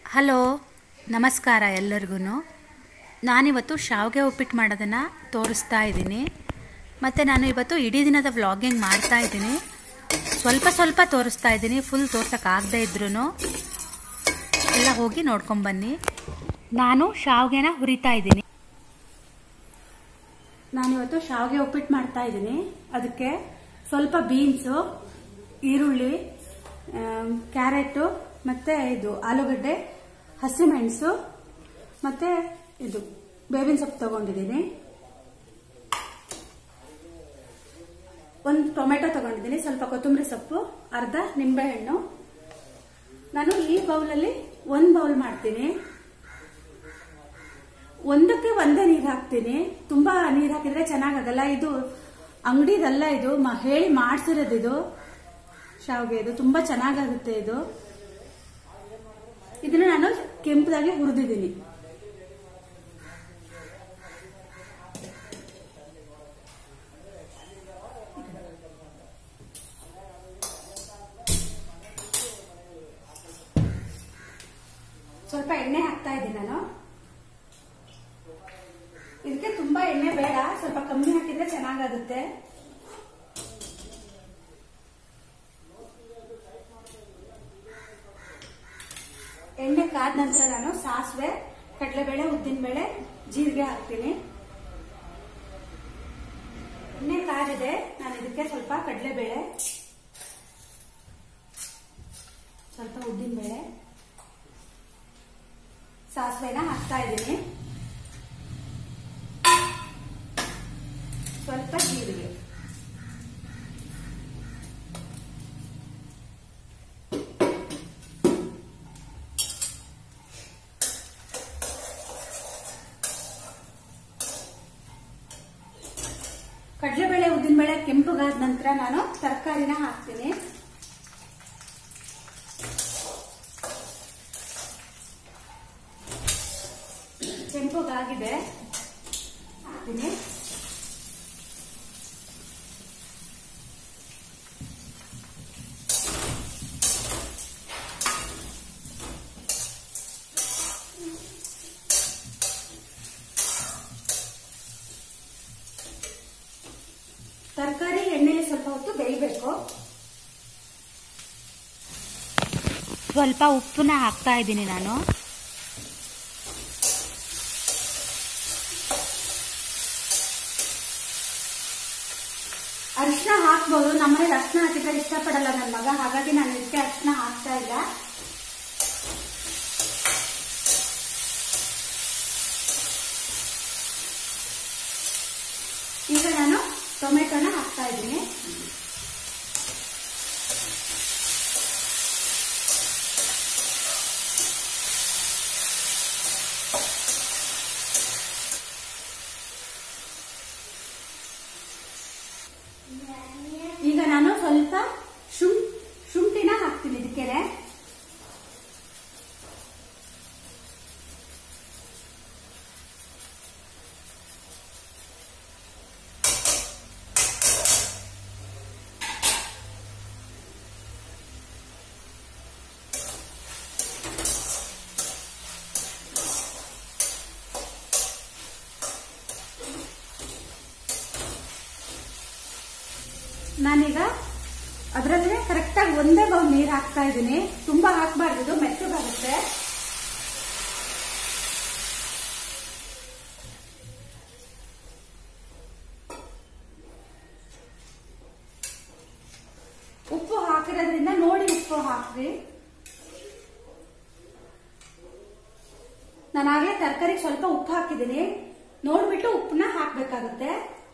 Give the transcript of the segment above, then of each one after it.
hello ನಮಸ್ಕಾರ ಎಲ್ಲರಿಗೂ ನಾನಿವತ್ತು ಶಾವಿಗೆ ಉಪ್ಪಿಟ್ಟು ಮಾಡೋದನ್ನು ತೋರಿಸ್ತಾ ಇದ್ದೀನಿ ಮತ್ತು ನಾನು ಇವತ್ತು ಇಡೀ ದಿನದ ವ್ಲಾಗಿಂಗ್ ಮಾಡ್ತಾ ಇದ್ದೀನಿ ಸ್ವಲ್ಪ ಸ್ವಲ್ಪ ತೋರಿಸ್ತಾ ಇದ್ದೀನಿ ಫುಲ್ ತೋರ್ಸೋಕ್ಕಾಗದೇ ಇದ್ರೂ ಎಲ್ಲ ಹೋಗಿ ನೋಡ್ಕೊಂಬನ್ನಿ ನಾನು ಶಾವಿಗೆನ ಹುರಿತಾ ಇದ್ದೀನಿ ನಾನಿವತ್ತು ಶಾವಿಗೆ ಉಪ್ಪಿಟ್ಟು ಮಾಡ್ತಾ ಇದ್ದೀನಿ ಅದಕ್ಕೆ ಸ್ವಲ್ಪ ಬೀನ್ಸು ಈರುಳ್ಳಿ ಕ್ಯಾರೆಟು ಮತ್ತು ಇದು ಆಲೂಗಡ್ಡೆ ಹಸಿಮೆಣಸು ಮತ್ತು ಇದು ಬೇವಿನ ಸೊಪ್ಪು ತಗೊಂಡಿದ್ದೀನಿ ಒಂದು ಟೊಮೆಟೊ ತಗೊಂಡಿದ್ದೀನಿ ಸ್ವಲ್ಪ ಕೊತ್ತಂಬರಿ ಸೊಪ್ಪು ಅರ್ಧ ನಿಂಬೆಹಣ್ಣು ನಾನು ಈ ಬೌಲಲ್ಲಿ ಒಂದು ಬೌಲ್ ಮಾಡ್ತೀನಿ ಒಂದಕ್ಕೆ ಒಂದೇ ನೀರು ಹಾಕ್ತೀನಿ ತುಂಬಾ ನೀರು ಹಾಕಿದ್ರೆ ಚೆನ್ನಾಗಾಗಲ್ಲ ಇದು ಅಂಗಡಿದಲ್ಲ ಇದು ಮ- ಹೇಳಿ ಮಾಡ್ಸಿರೋದು ಇದು ಶಾವಿಗೆ ಇದು ತುಂಬಾ ಚೆನ್ನಾಗಾಗುತ್ತೆ ಇದು ಇದನ್ನ ನಾನು ಕೆಂಪದಾಗಿ ಹುರಿದಿದ್ದೀನಿ ಸ್ವಲ್ಪ ಎಣ್ಣೆ ಹಾಕ್ತಾ ಇದ್ದೀನಿ ನಾನು ಇದಕ್ಕೆ ತುಂಬಾ ಎಣ್ಣೆ ಬೇಡ ಸ್ವಲ್ಪ ಕಮ್ಮಿ ಹಾಕಿದ್ರೆ ಚೆನ್ನಾಗಾಗುತ್ತೆ ಎಣ್ಣೆ ಕಾದ ನಂತರ ನಾನು ಸಾಸಿವೆ ಕಡಲೆಬೇಳೆ ಉದ್ದಿನಬೇಳೆ ಜೀರಿಗೆ ಹಾಕ್ತೀನಿ ಎಣ್ಣೆ ಕಾದಿದೆ ನಾನು ಇದಕ್ಕೆ ಸ್ವಲ್ಪ ಕಡಲೆಬೇಳೆ ಸ್ವಲ್ಪ ಉದ್ದಿನಬೇಳೆ ಸಾಸಿವೆನ ಹಾಕ್ತಾ ಇದ್ದೀನಿ ಸ್ವಲ್ಪ ಜೀರಿಗೆ ಕಡಲೆಬೇಳೆ ಉದ್ದಿನಬೇಳೆ ಕೆಂಪುಗಾದ ನಂತರ ನಾನು ತರಕಾರಿನ ಹಾಕ್ತೀನಿ ಕೆಂಪುಗಾಗಿದೆ ಹಾಕ್ತೀನಿ ತರಕಾರಿ ಎಣ್ಣೆಲಿ ಸ್ವಲ್ಪ ಹೊತ್ತು ಬೇಯಬೇಕು ಸ್ವಲ್ಪ ಉಪ್ಪನ್ನ ಹಾಕ್ತಾ ಇದ್ದೀನಿ ನಾನು ಅರಿಶಿನ ಹಾಕ್ಬೋದು ನಮ್ಮನೇಲಿ ಅರಿಶಿನ ಹಾಕಿದ್ರೆ ಇಷ್ಟಪಡಲ್ಲ ನನ್ನ ಮಗ ಹಾಗಾಗಿ ನಾನು ಇದಕ್ಕೆ ಅರಿಶಿನ ಹಾಕ್ತಾ ಇಲ್ಲ ಈಗ ನಾನು ಟೊಮೆಟೊನ ಹಾಕ್ತಾ ಇದ್ದೀನಿ ಈಗ ನಾನು ಸ್ವಲ್ಪ ಶುಂ ಶುಂಠಿನ ಹಾಕ್ತೀನಿ ಇದಕ್ಕೆ ನಾನೀಗ ಅದರಲ್ಲೇ ಕರೆಕ್ಟಾಗಿ ಒಂದೇ ಬೌಲ್ ನೀರು ಹಾಕ್ತಾ ಇದ್ದೀನಿ ತುಂಬಾ ಹಾಕ್ಬಾರ್ದು ಇದು ಮೆತ್ತಗಾಗುತ್ತೆ ಉಪ್ಪು ಹಾಕಿರೋದ್ರಿಂದ ನೋಡಿ ಉಪ್ಪು ಹಾಕ್ರಿ ನಾನಾಗಲೇ ತರಕಾರಿಗೆ ಸ್ವಲ್ಪ ಉಪ್ಪು ಹಾಕಿದ್ದೀನಿ ನೋಡ್ಬಿಟ್ಟು ಉಪ್ಪನ್ನ ಹಾಕ್ಬೇಕಾಗುತ್ತೆ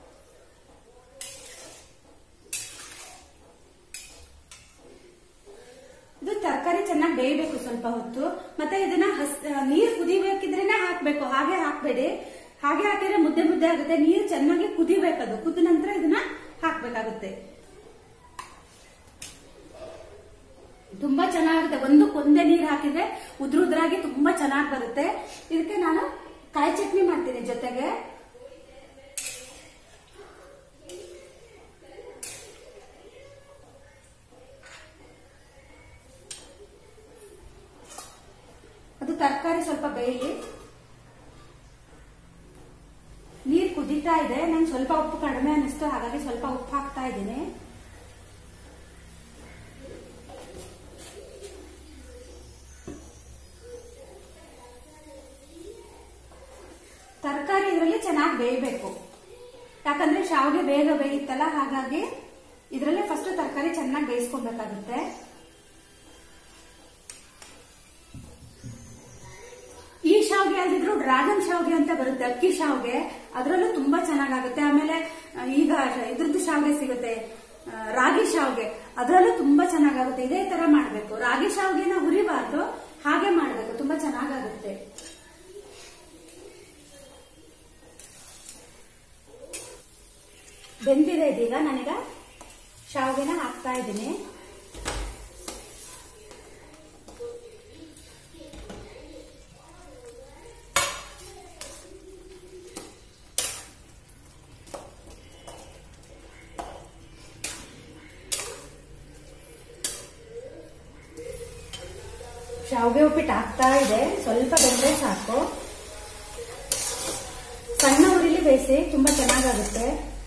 ಇದು ತರಕಾರಿ ಚೆನ್ನಾಗಿ ಬೇಯಬೇಕು ಸ್ವಲ್ಪ ಹೊತ್ತು ಮತ್ತೆ ಇದನ್ನ ಹಸ್ ನೀರು ಕುದಿಬೇಕಿದ್ರೇನೆ ಹಾಕ್ಬೇಕು ಹಾಗೆ ಹಾಕ್ಬೇಡಿ ಹಾಗೆ ಹಾಕಿದ್ರೆ ಮುದ್ದೆ ಮುದ್ದೆ ಆಗುತ್ತೆ ನೀರು ಚೆನ್ನಾಗಿ ಕುದಿಬೇಕದು ಕುದ ನಂತರ ಇದನ್ನ ಹಾಕ್ಬೇಕಾಗುತ್ತೆ ತುಂಬಾ ಚೆನ್ನಾಗುತ್ತೆ ಒಂದು ಕೊಂದೆ ನೀರು ಹಾಕಿದ್ರೆ ಉದ್ರ ಉದ್ರಾಗಿ ತುಂಬಾ ಚೆನ್ನಾಗಿ ಬರುತ್ತೆ ಇದಕ್ಕೆ ನಾನು ಕಾಯಿ ಚಟ್ನಿ ಮಾಡ್ತೀನಿ ಜೊತೆಗೆ ಅದು ಸ್ವಲ್ಪ ಬೇಯಲಿ ನೀರ್ ಕುದೀತಾ ಇದೆ ನಂಗೆ ಸ್ವಲ್ಪ ಉಪ್ಪು ಕಡಿಮೆ ಅನ್ನಿಸ್ತು ಹಾಗಾಗಿ ಸ್ವಲ್ಪ ಉಪ್ಪು ಹಾಕ್ತಾ ಇದ್ದೀನಿ ತರಕಾರಿ ಇದರಲ್ಲಿ ಚೆನ್ನಾಗಿ ಬೇಯಬೇಕು ಯಾಕಂದ್ರೆ ಶಾವಿಗೆ ಬೇಗ ಬೇಯುತ್ತಲ್ಲ ಹಾಗಾಗಿ ಇದರಲ್ಲೇ ಫಸ್ಟ್ ತರಕಾರಿ ಚೆನ್ನಾಗಿ ಬೇಯಿಸ್ಕೊಬೇಕಾಗುತ್ತೆ ಈ ಶಾವಿಗೆ ಅಲ್ದಿದ್ರು ಡ್ರ್ಯಾಗನ್ ಶಾವಿಗೆ ಅಂತ ಬರುತ್ತೆ ಅಕ್ಕಿ ಶಾವಿಗೆ ಅದರಲ್ಲೂ ತುಂಬಾ ಚೆನ್ನಾಗಾಗುತ್ತೆ ಆಮೇಲೆ ಆ, ಈಗ ಇದ್ರದ್ದು ಶಾವಿಗೆ ಸಿಗುತ್ತೆ ಆ, ರಾಗಿ ಶಾವಿಗೆ ಅದರಲ್ಲೂ ತುಂಬಾ ಚೆನ್ನಾಗಾಗುತ್ತೆ ಇದೇ ತರ ಮಾಡ್ಬೇಕು ರಾಗಿ ಶಾವಿಗೆನ ಹುರಿಬಾರ್ದು ಹಾಗೆ ಮಾಡ್ಬೇಕು ತುಂಬಾ ಚೆನ್ನಾಗಾಗುತ್ತೆ ಬೆಂದಿದೆ ಇದೀಗ ನಾನೀಗ ಶಾವಿಗೆನ ಹಾಕ್ತಾ ಇದ್ದೀನಿ ಶಾವಿಗೆ ಉಪ್ಪಿಟ್ಟು ಹಾಕ್ತಾ ಇದೆ ಸ್ವಲ್ಪ ಬೆಂದ್ರೆ ಸಾಕು ಸಣ್ಣ ಉರಿಲಿ ಬೇಯಿಸಿ ತುಂಬಾ ಚೆನ್ನಾಗಾಗುತ್ತೆ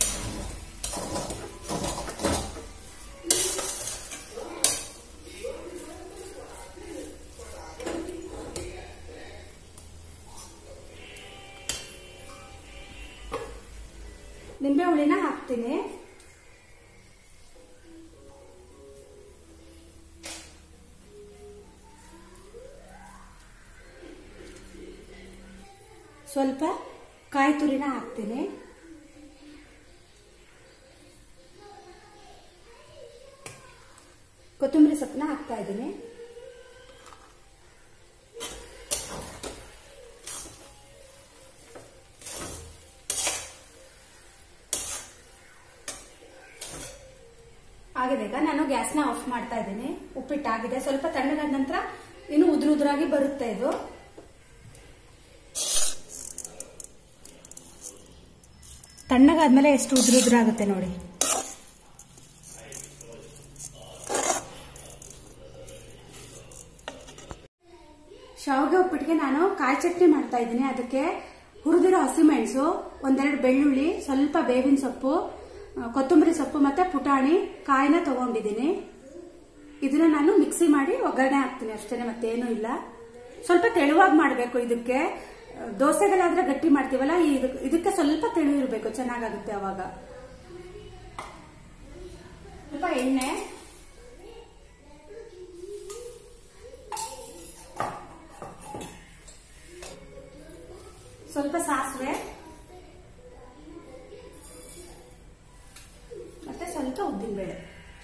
ನಿಂಬೆ ಹುಳಿನ ಹಾಕ್ತೀನಿ ಸ್ವಲ್ಪ ಕಾಯಿ ತುರಿನ ಹಾಕ್ತೀನಿ ಕೊತ್ತಂಬರಿ ಸೊಪ್ಪನ್ನ ಹಾಕ್ತಾ ಇದ್ದೀನಿ ಆಗಿದೆ ಈಗ ನಾನು ಗ್ಯಾಸ್ನ ಆಫ್ ಮಾಡ್ತಾ ಇದ್ದೀನಿ ಉಪ್ಪಿಟ್ಟಾಗಿದೆ ಸ್ವಲ್ಪ ತಣ್ಣಗಾದ ನಂತರ ಇನ್ನು ಉದುರು ಉದುರಾಗಿ ಬರುತ್ತೆ ಇದು ತಣ್ಣಗಾದ್ಮೇಲೆ ಎಷ್ಟು ಉದುರು ಉದುರಾಗುತ್ತೆ ನೋಡಿ ಶಾವಿಗೆ ಉಪ್ಪಿಟ್ಟಿಗೆ ನಾನು ಕಾಯಿ ಚಟ್ನಿ ಮಾಡ್ತಾ ಇದ್ದೀನಿ ಅದಕ್ಕೆ ಹುರಿದಿರೋ ಹಸಿಮೆಣಸು ಒಂದೆರಡು ಬೆಳ್ಳುಳ್ಳಿ ಸ್ವಲ್ಪ ಬೇವಿನ ಸೊಪ್ಪು ಆ, ಕೊತ್ತಂಬರಿ ಸೊಪ್ಪು ಮತ್ತೆ ಪುಟಾಣಿ ಕಾಯಿನ ತಗೊಂಡಿದ್ದೀನಿ ಇದನ್ನ ನಾನು ಮಿಕ್ಸಿ ಮಾಡಿ ಒಗ್ಗರಣೆ ಹಾಕ್ತೀನಿ ಅಷ್ಟೇ ಮತ್ತೇನು ಇಲ್ಲ ಸ್ವಲ್ಪ ತೆಳುವಾಗಿ ಮಾಡಬೇಕು ಇದಕ್ಕೆ ಆ, ದೋಸೆಗಳಾದ್ರೆ ಗಟ್ಟಿ ಮಾಡ್ತೀವಲ್ಲ ಇದಕ್- ಇದಕ್ಕೆ ಸ್ವಲ್ಪ ತೆಳು ಇರಬೇಕು ಚೆನ್ನಾಗಾಗುತ್ತೆ ಅವಾಗ ಸ್ವಲ್ಪ ಎಣ್ಣೆ ಸ್ವಲ್ಪ ಸಾಸಿವೆ ಮತ್ತೆ ಸ್ವಲ್ಪ ಉದ್ದಿನಬೇಳೆ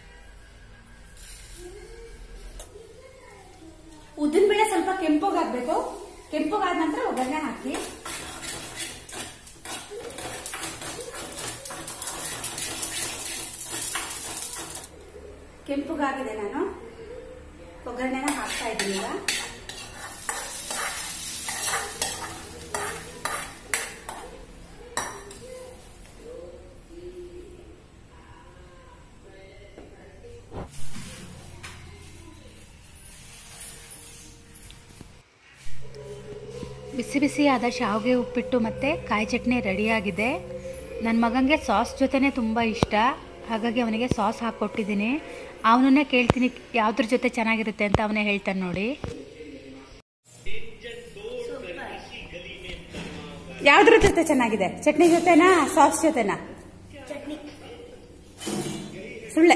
ಉದ್ದಿನಬೇಳೆ ಸ್ವಲ್ಪ ಕೆಂಪಗಾಗ್ಬೇಕು ಕೆಂಪಗಾದ ನಂತರ ಒಗ್ಗರಣೆ ಹಾಕಿ ಕೆಂಪಗಾಗಿದೆ ನಾನು ಒಗ್ಗರಣೆನ ಹಾಕ್ತಾ ಇದ್ದೀನಿ ಈಗ ಬಿಸಿ ಬಿಸಿಯಾದ ಶಾವಿಗೆ ಉಪ್ಪಿಟ್ಟು ಮತ್ತು ಕಾಯಿ ಚಟ್ನಿ ರೆಡಿಯಾಗಿದೆ ನನ್ನ ಮಗನಿಗೆ ಸಾಸ್ ಜೊತೆನೇ ತುಂಬ ಇಷ್ಟ ಹಾಗಾಗಿ ಅವನಿಗೆ ಸಾಸ್ ಹಾಕ್ಕೊಟ್ಟಿದ್ದೀನಿ ಅವನನ್ನೇ ಕೇಳ್ತೀನಿ ಯಾವುದ್ರ ಜೊತೆ ಚೆನ್ನಾಗಿರುತ್ತೆ ಅಂತ ಅವನೇ ಹೇಳ್ತಾನೆ ನೋಡಿ ಯಾವ್ದ್ರ ಜೊತೆ ಚೆನ್ನಾಗಿದೆ ಚಟ್ನಿ ಜೊತೆನಾ ಸಾಸ್ ಜೊತೆನಾ ಸುಳ್ಳೆ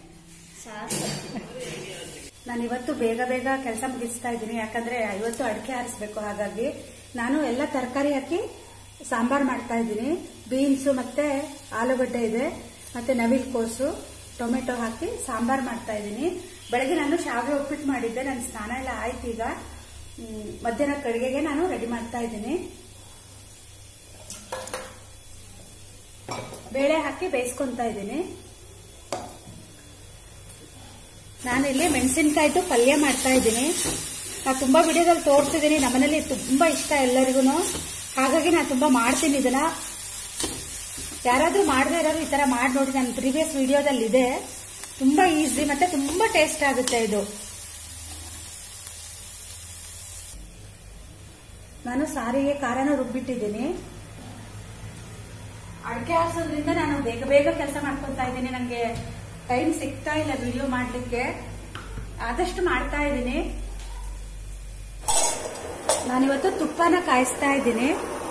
ನಾನು ಇವತ್ತು ಬೇಗ ಬೇಗ ಕೆಲಸ ಮುಗಿಸ್ತಾ ಇದ್ದೀನಿ ಯಾಕಂದ್ರೆ ಇವತ್ತು ಅಡಿಕೆ ಆರಿಸ್ಬೇಕು ಹಾಗಾಗಿ ನಾನು ಎಲ್ಲ ತರಕಾರಿ ಹಾಕಿ ಸಾಂಬಾರ್ ಮಾಡ್ತಾ ಇದ್ದೀನಿ ಬೀನ್ಸು ಮತ್ತೆ ಆಲೂಗಡ್ಡೆ ಇದೆ ಮತ್ತೆ ನವಿಲ್ ಕೋಸು ಟೊಮೆಟೊ ಹಾಕಿ ಸಾಂಬಾರ್ ಮಾಡ್ತಾ ಇದ್ದೀನಿ ಬೆಳಗ್ಗೆ ನಾನು ಶಾವಿಗೆ ಉಪ್ಪಿಟ್ಟು ಮಾಡಿದ್ದೆ ನನ್ನ ಸ್ನಾನ ಎಲ್ಲ ಆಯ್ತು ಈಗ ಹ್ಮ್, ಮಧ್ಯಾಹ್ನ ಕಡಿಗೆಗೆ ನಾನು ರೆಡಿ ಮಾಡ್ತಾ ಇದ್ದೀನಿ ಬೇಳೆ ಹಾಕಿ ಬೇಯಿಸ್ಕೊಂತಾ ಇದ್ದೀನಿ ನಾನು ಇಲ್ಲಿ ಮೆಣಸಿನ್ಕಾಯ್ದು ಪಲ್ಯ ಮಾಡ್ತಾ ಇದ್ದೀನಿ ನಾನು ತುಂಬಾ ವಿಡಿಯೋದಲ್ಲಿ ತೋರಿಸಿದ್ದೀನಿ ನಮ್ಮನೇಲಿ ತುಂಬಾ ಇಷ್ಟ ಎಲ್ಲರಿಗೂ ಹಾಗಾಗಿ ನಾನು ತುಂಬಾ ಮಾಡ್ತೀನಿ ಇದನ್ನ ಯಾರಾದ್ರೂ ಮಾಡದೇ ಇರೋರು ಈ ತರ ಮಾಡಿ ನೋಡಿ ನನ್ನ ಪ್ರೀವಿಯಸ್ ವಿಡಿಯೋದಲ್ಲಿ ಇದೆ ತುಂಬಾ ಈಸಿ ಮತ್ತೆ ತುಂಬಾ ಟೇಸ್ಟ್ ಆಗುತ್ತೆ ಇದು ನಾನು ಸಾರಿಗೆ ಖಾರನ ರುಬ್ಬಿಟ್ಟಿದ್ದೀನಿ ಅಡಿಕೆ ಹಾಸೋದ್ರಿಂದ ನಾನು ಬೇಗ ಬೇಗ ಕೆಲಸ ಮಾಡ್ಕೊತಾ ಇದ್ದೀನಿ ನನಗೆ ಟೈಮ್ ಸಿಗ್ತಾ ಇಲ್ಲ ವಿಡಿಯೋ ಮಾಡ್ಲಿಕ್ಕೆ ಆದಷ್ಟು ಮಾಡ್ತಾ ಇದ್ದೀನಿ ನಾನಿವತ್ತು ತುಪ್ಪನ ಕಾಯಿಸ್ತಾ ಇದ್ದೀನಿ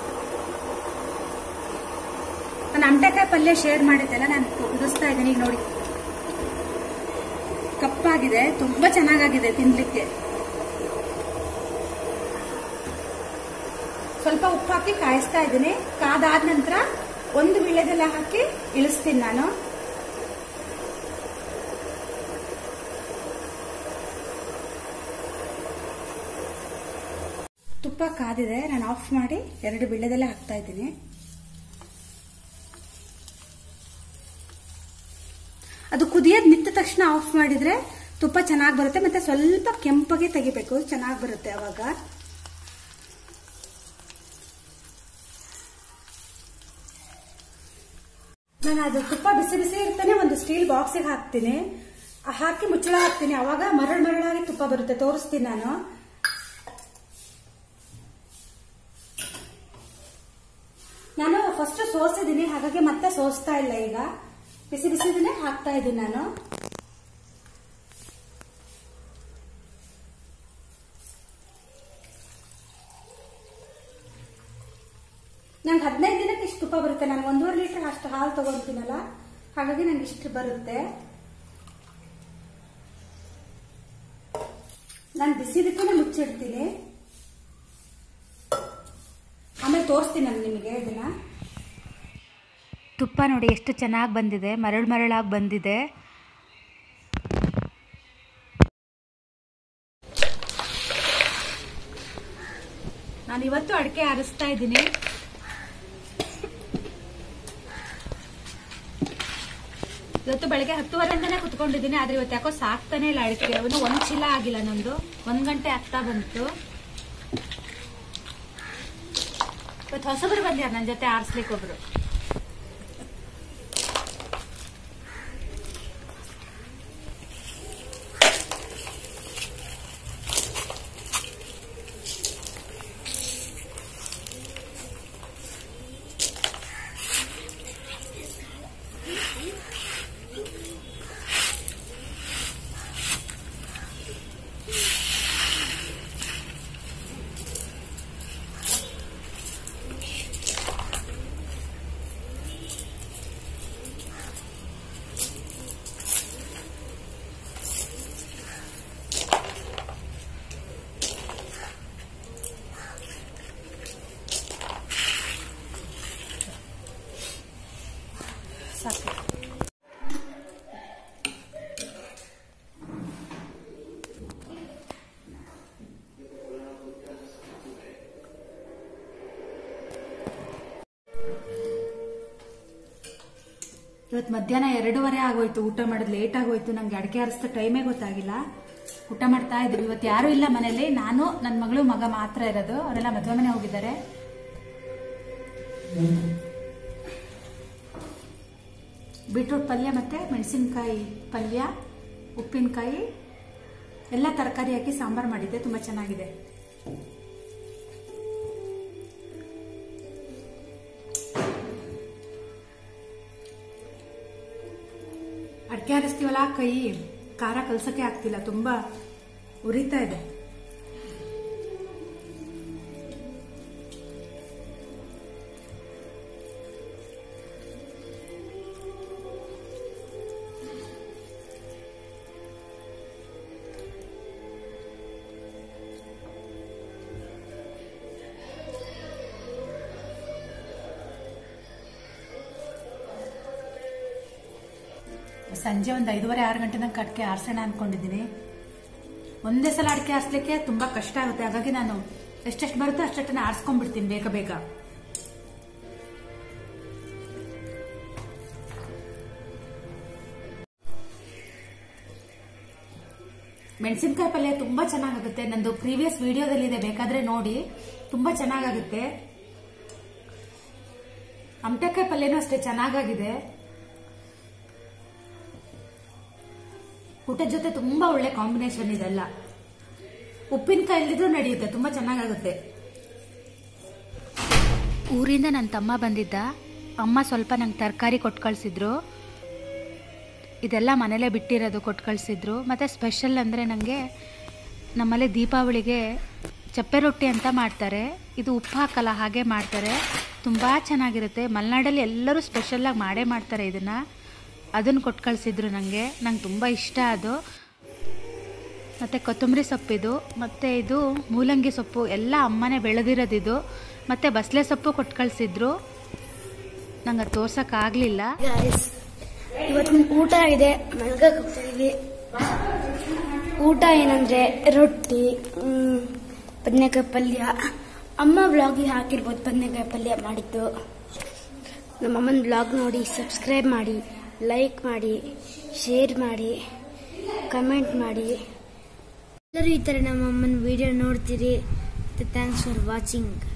ನಾನು ಅಮಟೆಕಾಯಿ ಪಲ್ಯ ಶೇರ್ ಮಾಡಿದ್ದೆಲ್ಲ ನಾನು ಕುದಿಸ್ತಾ ಇದ್ದೀನಿ ಈಗ ನೋಡಿ ಕಪ್ಪಾಗಿದೆ ತುಂಬಾ ಚೆನ್ನಾಗಾಗಿದೆ ತಿನ್ಲಿಕ್ಕೆ ಸ್ವಲ್ಪ ಉಪ್ಪು ಹಾಕಿ ಕಾಯಿಸ್ತಾ ಇದ್ದೀನಿ ಕಾದಾದ ನಂತರ ಒಂದು ವಿಳ್ಯದೆಲ್ಲ ಹಾಕಿ ಇಳಿಸ್ತೀನಿ ನಾನು ತುಪ್ಪ ಕಾದಿದೆ ನಾನು ಆಫ್ ಮಾಡಿ ಎರಡು ಬಿಳ್ಳೆದೆಲ್ಲ ಹಾಕ್ತಾ ಇದ್ದೀನಿ ಅದು ಕುದಿಯೋದ್ ನಿಂತ ತಕ್ಷಣ ಆಫ್ ಮಾಡಿದ್ರೆ ತುಪ್ಪ ಚೆನ್ನಾಗಿ ಬರುತ್ತೆ ಮತ್ತೆ ಸ್ವಲ್ಪ ಕೆಂಪಗೆ ತೆಗಿಬೇಕು ಚೆನ್ನಾಗಿ ಬರುತ್ತೆ ಅವಾಗ ನಾನು ಅದು ತುಪ್ಪ ಬಿಸಿ ಬಿಸಿ ಇರ್ತಾನೆ ಒಂದು ಸ್ಟೀಲ್ ಬಾಕ್ಸಿಗೆ ಹಾಕ್ತೀನಿ ಹಾಕಿ ಮುಚ್ಚಳ ಹಾಕ್ತೀನಿ ಅವಾಗ ಮರಳು ಮರಳಾಗಿ ತುಪ್ಪ ಬರುತ್ತೆ ತೋರಿಸ್ತೀನಿ ನಾನು ನಾನು ಫಸ್ಟ್ ಸೋಸಿದ್ದೀನಿ ಹಾಗಾಗಿ ಮತ್ತೆ ಸೋಸ್ತಾ ಇಲ್ಲ ಈಗ ಬಿಸಿ ಬಿಸಿದನ್ನೇ ಹಾಕ್ತಾ ಇದ್ದೀನಿ ನಾನು ನಂಗೆ ಹದಿನೈದು ದಿನಕ್ಕೆ ಇಷ್ಟು ತುಪ್ಪ ಬರುತ್ತೆ ನಾನು ಒಂದೂವರೆ ಲೀಟರ್ ಅಷ್ಟು ಹಾಲು ತಗೊಂತೀನಲ್ಲ ಹಾಗಾಗಿ ನಂಗೆ ಇಷ್ಟು ಬರುತ್ತೆ ನಾನು ಬಿಸಿದಕ್ಕೆ ಮುಚ್ಚಿಡ್ತೀನಿ ಆಮೇಲೆ ತೋರಿಸ್ತೀನಿ ನಾನು ನಿಮಗೆ ಇದನ್ನ ತುಪ್ಪ ನೋಡಿ ಎಷ್ಟು ಚೆನ್ನಾಗಿ ಬಂದಿದೆ ಮರಳು ಮರಳಾಗಿ ಬಂದಿದೆ ನಾನು ಇವತ್ತು ಅಡಿಕೆ ಆರಿಸ್ತಾ ಇದ್ದೀನಿ ಇವತ್ತು ಬೆಳಗ್ಗೆ ಹತ್ತುವರೆಯಿಂದನೇ ಕುತ್ಕೊಂಡಿದ್ದೀನಿ ಆದ್ರೆ ಇವತ್ತು ಯಾಕೋ ಸಾಕ್ತಾನೆ ಇಲ್ಲ ಅಡಿಕೆ ಅವನು ಒಂದ್ ಚೀಲ ಆಗಿಲ್ಲ ನಂದು ಒಂದ್ ಗಂಟೆ ಆಗ್ತಾ ಬಂತು ಇವತ್ತು ಹೊಸಬರು ಬಂದ್ಯಾರ ನನ್ನ ಜೊತೆ ಆರಿಸ್ಲಿಕ್ಕೆ ಒಬ್ರು ಸಾಕು ಇವತ್ತು ಮಧ್ಯಾಹ್ನ ಎರಡೂವರೆ ಆಗೋಯ್ತು ಊಟ ಮಾಡೋದು ಲೇಟ್ ಆಗೋಯ್ತು ನಂಗೆ ಅಡಿಕೆ ಹರಿಸ್ತಾ ಟೈಮೇ ಗೊತ್ತಾಗಿಲ್ಲ ಊಟ ಮಾಡ್ತಾ ಇದ್ವಿ ಇವತ್ತು ಯಾರು ಇಲ್ಲ ಮನೇಲಿ ನಾನು ನನ್ನ ಮಗಳು ಮಗ ಮಾತ್ರ ಇರೋದು ಅವರೆಲ್ಲ ಮದುವೆ ಮನೆ ಹೋಗಿದ್ದಾರೆ ಬೀಟ್ರೂಟ್ ಪಲ್ಯ ಮತ್ತೆ ಮೆಣಸಿನ್ಕಾಯಿ ಪಲ್ಯ ಉಪ್ಪಿನಕಾಯಿ ಎಲ್ಲ ತರಕಾರಿ ಹಾಕಿ ಸಾಂಬಾರ್ ಮಾಡಿದ್ದೆ ತುಂಬಾ ಚೆನ್ನಾಗಿದೆ ಅಡಿಕೆ ಹರಿಸ್ತೀವಲ್ಲ ಕೈ ಖಾರ ಕಲ್ಸಕ್ಕೆ ಆಗ್ತಿಲ್ಲ ತುಂಬಾ ಉರಿತಾ ಇದೆ ಸಂಜೆ ಒಂದು ಐದೂವರೆ ಆರು ಗಂಟೆ ತನಕ ಅಡಿಕೆ ಆರ್ಸೋಣ ಅನ್ಕೊಂಡಿದ್ದೀನಿ ಒಂದೇ ಸಲ ಅಡಿಕೆ ಆರಿಸ್ಲಿಕ್ಕೆ ತುಂಬಾ ಕಷ್ಟ ಆಗುತ್ತೆ ಹಾಗಾಗಿ ನಾನು ಎಷ್ಟೆಷ್ಟು ಬರುತ್ತೋ ಅಷ್ಟನ್ನು ಆರಿಸ್ಕೊಂಡ್ಬಿಡ್ತೀನಿ ಬೇಗ ಬೇಗ ಮೆಣಸಿನ್ಕಾಯಿ ಪಲ್ಯ ತುಂಬಾ ಚೆನ್ನಾಗಾಗುತ್ತೆ ನಂದು ಪ್ರೀವಿಯಸ್ ವಿಡಿಯೋದಲ್ಲಿದೆ ಬೇಕಾದ್ರೆ ನೋಡಿ ತುಂಬಾ ಚೆನ್ನಾಗಾಗುತ್ತೆ ಅಮಟೆಕಾಯಿ ಪಲ್ಯನೂ ಅಷ್ಟೇ ಚೆನ್ನಾಗಾಗಿದೆ ಊಟದ ಜೊತೆ ತುಂಬಾ ಒಳ್ಳೆ ಕಾಂಬಿನೇಷನ್ ಇದೆಲ್ಲ ಉಪ್ಪಿನಕಾಯಿ ಇಲ್ಲದಿದ್ರು ನಡೆಯುತ್ತೆ ತುಂಬಾ ಚೆನ್ನಾಗಾಗುತ್ತೆ ಊರಿಂದ ನನ್ನ ತಮ್ಮ ಬಂದಿದ್ದ ಅಮ್ಮ ಸ್ವಲ್ಪ ನಂಗೆ ತರಕಾರಿ ಕೊಟ್ಟು ಕಳಿಸಿದ್ರು ಇದೆಲ್ಲ ಮನೇಲೇ ಬಿಟ್ಟಿರೋದು ಕೊಟ್ಟು ಕಳಿಸಿದ್ರು ಮತ್ತು ಸ್ಪೆಷಲ್ ಅಂದರೆ ನನಗೆ ನಮ್ಮಲ್ಲಿ ದೀಪಾವಳಿಗೆ ಚಪ್ಪೆ ರೊಟ್ಟಿ ಅಂತ ಮಾಡ್ತಾರೆ ಇದು ಉಪ್ಪು ಹಾಕಲ್ಲ ಹಾಗೆ ಮಾಡ್ತಾರೆ ತುಂಬ ಚೆನ್ನಾಗಿರುತ್ತೆ ಮಲೆನಾಡಲ್ಲಿ ಎಲ್ಲರೂ ಸ್ಪೆಷಲ್ಲಾಗಿ ಮಾಡೇ ಮಾಡ್ತಾರೆ ಇದನ್ನು ಅದನ್ನು ಕೊಟ್ಟು ಕಳಿಸಿದ್ರು ನನಗೆ ನಂಗೆ ತುಂಬ ಇಷ್ಟ ಅದು ಮತ್ತು ಕೊತ್ತಂಬರಿ ಸೊಪ್ಪಿದು ಮತ್ತು ಇದು ಮೂಲಂಗಿ ಸೊಪ್ಪು ಎಲ್ಲ ಅಮ್ಮನೇ ಬೆಳೆದಿರೋದಿದು ಮತ್ತು ಬಸಳೆ ಸೊಪ್ಪು ಕೊಟ್ಟು ಕಳಿಸಿದ್ರು ನಂಗೆ ಅದು ತೋರ್ಸೋಕ್ಕಾಗಲಿಲ್ಲ ಗೈಸ್ ಇವತ್ತಿನ ಊಟ ಇದೆ ಮಲ್ಗಕ್ಕೆ ಹೋಗ್ತಿದೀವಿ ಊಟ ಏನಂದ್ರೆ ರೊಟ್ಟಿ ಮ್, ಬದನೆಕಾಯಿ ಪಲ್ಯ ಅಮ್ಮ ಬ್ಲಾಗಿಗೆ ಹಾಕಿರ್ಬೋದು ಬದನೆಕಾಯಿ ಪಲ್ಯ ಮಾಡಿದ್ದು ನಮ್ಮಮ್ಮನ ಬ್ಲಾಗ್ ನೋಡಿ ಸಬ್ಸ್ಕ್ರೈಬ್ ಮಾಡಿ ಲೈಕ್ ಮಾಡಿ ಶೇರ್ ಮಾಡಿ ಕಮೆಂಟ್ ಮಾಡಿ ಎಲ್ಲರೂ ಈ ಥರ ನಮ್ಮಮ್ಮನ ವಿಡಿಯೋ ನೋಡ್ತೀರಿ ಥ್ಯಾಂಕ್ಸ್ ಫಾರ್ ವಾಚಿಂಗ್